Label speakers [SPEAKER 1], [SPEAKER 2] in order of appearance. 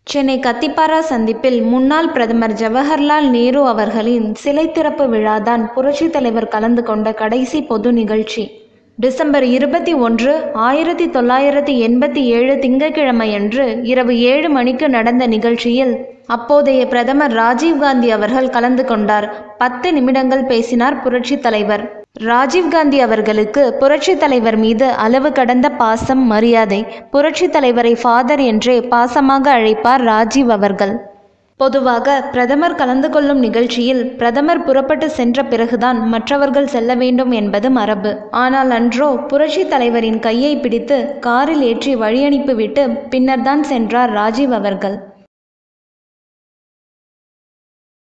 [SPEAKER 1] சென்னை கத்திப்பாரா சந்திப்பில் முன்னாள் பிரதமர் ஜவஹர்லால் நேரு அவர்களின் சிலை திறப்பு விழாதான் புரட்சித் தலைவர் கலந்து கொண்ட கடைசி பொது நிகழ்ச்சி டிசம்பர் இருபத்தி ஒன்று ஆயிரத்தி தொள்ளாயிரத்தி எண்பத்தி ஏழு திங்கட்கிழமையன்று இரவு ஏழு மணிக்கு நடந்த நிகழ்ச்சியில் அப்போதைய பிரதமர் ராஜீவ்காந்தி அவர்கள் கலந்து கொண்டார் பத்து நிமிடங்கள் பேசினார் புரட்சித் தலைவர் ராஜீவ்காந்தி அவர்களுக்கு புரட்சித் தலைவர் மீது அளவு கடந்த பாசம் மரியாதை புரட்சித் தலைவரை ஃபாதர் என்றே பாசமாக அழைப்பார் ராஜீவ் அவர்கள் பொதுவாக பிரதமர் கலந்து கொள்ளும் நிகழ்ச்சியில் பிரதமர் புறப்பட்டு சென்ற பிறகுதான் மற்றவர்கள் செல்ல வேண்டும் என்பது மரபு ஆனால் அன்றோ புரட்சி தலைவரின் கையை பிடித்து காரில் ஏற்றி வழியனுப்பிவிட்டு பின்னர்தான் சென்றார் ராஜீவ் அவர்கள்